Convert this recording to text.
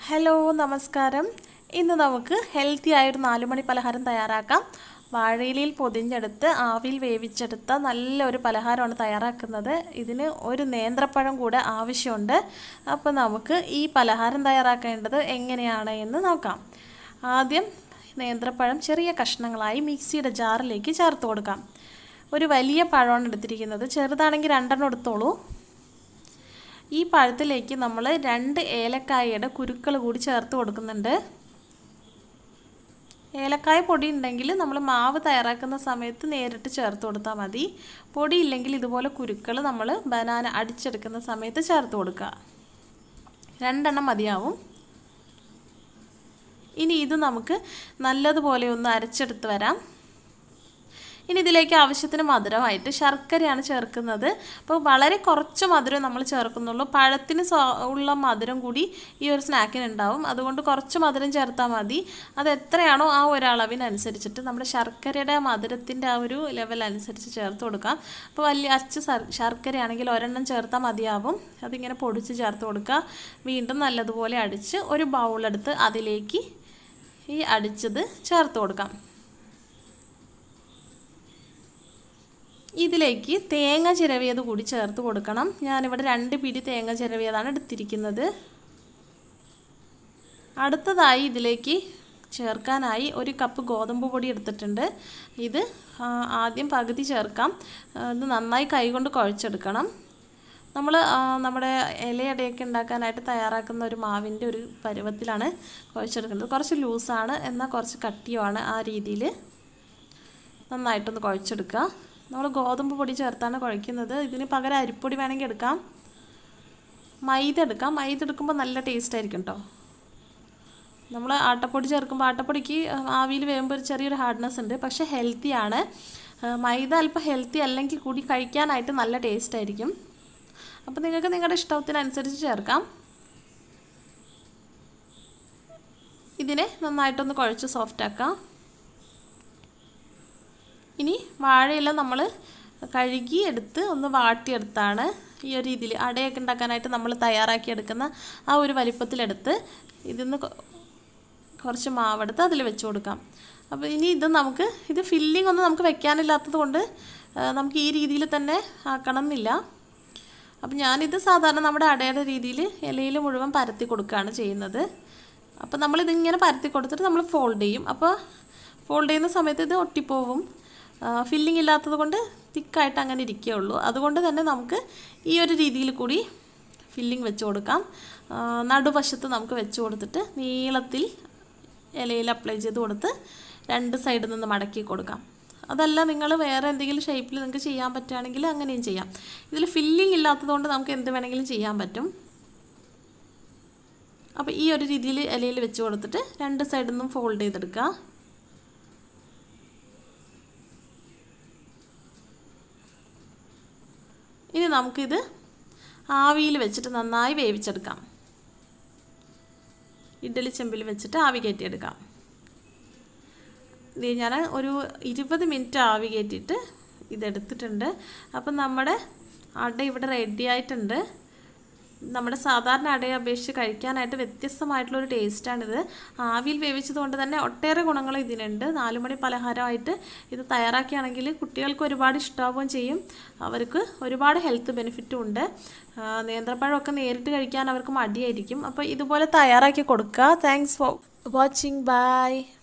hello നമസ്കാരം ഇന്ന് നമുക്ക് ഹെൽത്തി ആയൊരു നാലുമണി പലഹാരം തയ്യാറാക്കാം വാഴയിലയിൽ പൊതിഞ്ഞെടുത്ത് ആവിയിൽ വേവിച്ചെടുത്ത നല്ലൊരു പലഹാരമാണ് തയ്യാറാക്കുന്നത് ഇതിന് ഒരു നേന്ത്രപ്പഴം കൂടെ ആവശ്യമുണ്ട് അപ്പോൾ നമുക്ക് ഈ പലഹാരം തയ്യാറാക്കേണ്ടത് എങ്ങനെയാണ് എന്ന് നോക്കാം ആദ്യം നേന്ത്രപ്പഴം ചെറിയ കഷ്ണങ്ങളായി മിക്സിയുടെ ജാറിലേക്ക് ചേർത്ത് കൊടുക്കാം ഒരു വലിയ പഴമാണ് എടുത്തിരിക്കുന്നത് ചെറുതാണെങ്കിൽ രണ്ടെണ്ണം എടുത്തോളൂ ഈ പഴത്തിലേക്ക് നമ്മൾ രണ്ട് ഏലക്കായയുടെ കുരുക്കൾ കൂടി ചേർത്ത് കൊടുക്കുന്നുണ്ട് ഏലക്കായ പൊടി ഉണ്ടെങ്കിൽ നമ്മൾ മാവ് തയ്യാറാക്കുന്ന സമയത്ത് നേരിട്ട് ചേർത്ത് കൊടുത്താൽ മതി പൊടി ഇല്ലെങ്കിൽ ഇതുപോലെ കുരുക്കൾ നമ്മൾ ബനാന അടിച്ചെടുക്കുന്ന സമയത്ത് ചേർത്ത് കൊടുക്കുക രണ്ടെണ്ണം മതിയാവും ഇനി ഇത് നമുക്ക് നല്ലതുപോലെ ഒന്ന് അരച്ചെടുത്ത് വരാം ഇനി ഇതിലേക്ക് ആവശ്യത്തിന് മധുരമായിട്ട് ശർക്കരയാണ് ചേർക്കുന്നത് അപ്പോൾ വളരെ കുറച്ച് മധുരം നമ്മൾ ചേർക്കുന്നുള്ളൂ പഴത്തിന് ഉള്ള മധുരം കൂടി ഈ ഒരു സ്നാക്കിന് ഉണ്ടാവും അതുകൊണ്ട് കുറച്ച് മധുരം ചേർത്താൽ മതി അത് എത്രയാണോ ആ ഒരളവിനനുസരിച്ചിട്ട് നമ്മുടെ ശർക്കരയുടെ മധുരത്തിൻ്റെ ആ ഒരു ലെവൽ അനുസരിച്ച് ചേർത്ത് കൊടുക്കാം അപ്പോൾ വലിയ അച്ച് ശർക്കരയാണെങ്കിൽ ഒരെണ്ണം ചേർത്താൽ മതിയാവും അതിങ്ങനെ പൊടിച്ച് ചേർത്ത് കൊടുക്കുക വീണ്ടും നല്ലതുപോലെ അടിച്ച് ഒരു ബൗളെടുത്ത് അതിലേക്ക് ഈ അടിച്ചത് ചേർത്ത് കൊടുക്കാം ഇതിലേക്ക് തേങ്ങ ചിരവിയത് കൂടി ചേർത്ത് കൊടുക്കണം ഞാനിവിടെ രണ്ട് പിടി തേങ്ങ ചിരവിയതാണ് എടുത്തിരിക്കുന്നത് അടുത്തതായി ഇതിലേക്ക് ചേർക്കാനായി ഒരു കപ്പ് ഗോതമ്പ് പൊടി എടുത്തിട്ടുണ്ട് ഇത് ആദ്യം പകുതി ചേർക്കാം ഇത് നന്നായി കൈകൊണ്ട് കുഴച്ചെടുക്കണം നമ്മൾ നമ്മുടെ ഇലയടയൊക്കെ ഉണ്ടാക്കാനായിട്ട് തയ്യാറാക്കുന്ന ഒരു മാവിൻ്റെ ഒരു പരുവത്തിലാണ് കുഴച്ചെടുക്കുന്നത് കുറച്ച് ലൂസാണ് എന്നാൽ കുറച്ച് കട്ടിയുമാണ് ആ രീതിയിൽ നന്നായിട്ടൊന്ന് കുഴച്ചെടുക്കുക നമ്മൾ ഗോതമ്പ് പൊടി ചേർത്താണ് കുഴയ്ക്കുന്നത് ഇതിന് പകരം അരിപ്പൊടി വേണമെങ്കിൽ എടുക്കാം മൈദ എടുക്കാം മൈദ എടുക്കുമ്പോൾ നല്ല ടേസ്റ്റ് ആയിരിക്കും കേട്ടോ നമ്മൾ ആട്ടപ്പൊടി ചേർക്കുമ്പോൾ ആട്ടപ്പൊടിക്ക് ആവിയിൽ വേകുമ്പോൾ ഒരു ചെറിയൊരു ഹാർഡ്നെസ് ഉണ്ട് പക്ഷേ ഹെൽത്തിയാണ് മൈദ അല്പം ഹെൽത്തി അല്ലെങ്കിൽ കൂടി കഴിക്കാനായിട്ട് നല്ല ടേസ്റ്റ് ആയിരിക്കും അപ്പോൾ നിങ്ങൾക്ക് നിങ്ങളുടെ ഇഷ്ടത്തിനനുസരിച്ച് ചേർക്കാം ഇതിനെ നന്നായിട്ടൊന്ന് കുഴച്ച് സോഫ്റ്റ് ആക്കാം ഇനി വാഴയില നമ്മൾ കഴുകി എടുത്ത് ഒന്ന് വാട്ടിയെടുത്താണ് ഈ ഒരു രീതിയിൽ അടയൊക്കെ ഉണ്ടാക്കാനായിട്ട് നമ്മൾ തയ്യാറാക്കിയെടുക്കുന്ന ആ ഒരു വലിപ്പത്തിലെടുത്ത് ഇതിന്ന് കുറച്ച് മാവെടുത്ത് അതിൽ വെച്ച് കൊടുക്കാം അപ്പോൾ ഇനി ഇത് നമുക്ക് ഇത് ഫില്ലിംഗ് ഒന്നും നമുക്ക് വെക്കാനില്ലാത്തത് കൊണ്ട് നമുക്ക് ഈ രീതിയിൽ തന്നെ ആക്കണം എന്നില്ല അപ്പം ഞാനിത് സാധാരണ നമ്മുടെ അടയുടെ രീതിയിൽ ഇലയിൽ മുഴുവൻ പരത്തി കൊടുക്കുകയാണ് ചെയ്യുന്നത് അപ്പോൾ നമ്മളിതിങ്ങനെ പരത്തി കൊടുത്തിട്ട് നമ്മൾ ഫോൾഡ് ചെയ്യും അപ്പോൾ ഫോൾഡ് ചെയ്യുന്ന സമയത്ത് ഇത് ഒട്ടിപ്പോവും ഫില്ലിംഗ് ഇല്ലാത്തത് കൊണ്ട് തിക്കായിട്ട് അങ്ങനെ ഇരിക്കുകയുള്ളൂ അതുകൊണ്ട് തന്നെ നമുക്ക് ഈ ഒരു രീതിയിൽ കൂടി ഫില്ലിംഗ് വെച്ച് കൊടുക്കാം നടുവശത്ത് നമുക്ക് വെച്ച് കൊടുത്തിട്ട് നീളത്തിൽ ഇലയിൽ അപ്ലൈ ചെയ്ത് കൊടുത്ത് രണ്ട് സൈഡിൽ നിന്ന് മടക്കി കൊടുക്കാം അതല്ല നിങ്ങൾ വേറെ എന്തെങ്കിലും ഷേപ്പിൽ നിങ്ങൾക്ക് ചെയ്യാൻ പറ്റുകയാണെങ്കിൽ അങ്ങനെയും ചെയ്യാം ഇതിൽ ഫില്ലിംഗ് ഇല്ലാത്തതുകൊണ്ട് നമുക്ക് എന്ത് വേണമെങ്കിലും ചെയ്യാൻ പറ്റും അപ്പോൾ ഈ ഒരു രീതിയിൽ ഇലയിൽ വെച്ച് കൊടുത്തിട്ട് രണ്ട് സൈഡിൽ നിന്നും ഫോൾഡ് ചെയ്തെടുക്കുക ഇനി നമുക്കിത് ആവിയിൽ വെച്ചിട്ട് നന്നായി വേവിച്ചെടുക്കാം ഇഡ്ഡലി ചെമ്പിൽ വെച്ചിട്ട് ആവി കയറ്റിയെടുക്കാം ഇത് ഞാൻ ഒരു ഇരുപത് മിനിറ്റ് ആവി കയറ്റിയിട്ട് ഇതെടുത്തിട്ടുണ്ട് അപ്പം നമ്മുടെ അട ഇവിടെ റെഡി ആയിട്ടുണ്ട് നമ്മുടെ സാധാരണ അടയെ അപേക്ഷിച്ച് കഴിക്കാനായിട്ട് വ്യത്യസ്തമായിട്ടുള്ളൊരു ടേസ്റ്റാണിത് ആവിയിൽ വേവിച്ചത് കൊണ്ട് തന്നെ ഒട്ടേറെ ഗുണങ്ങൾ ഇതിനുണ്ട് നാലുമണി പലഹാരമായിട്ട് ഇത് തയ്യാറാക്കുകയാണെങ്കിൽ കുട്ടികൾക്ക് ഒരുപാട് ഇഷ്ടമാവുകയും ചെയ്യും അവർക്ക് ഒരുപാട് ഹെൽത്ത് ബെനിഫിറ്റും ഉണ്ട് നേന്ത്രപ്പഴമൊക്കെ നേരിട്ട് കഴിക്കാൻ അവർക്ക് മടിയായിരിക്കും അപ്പോൾ ഇതുപോലെ തയ്യാറാക്കി കൊടുക്കുക താങ്ക്സ് ഫോർ വാച്ചിങ് ബൈ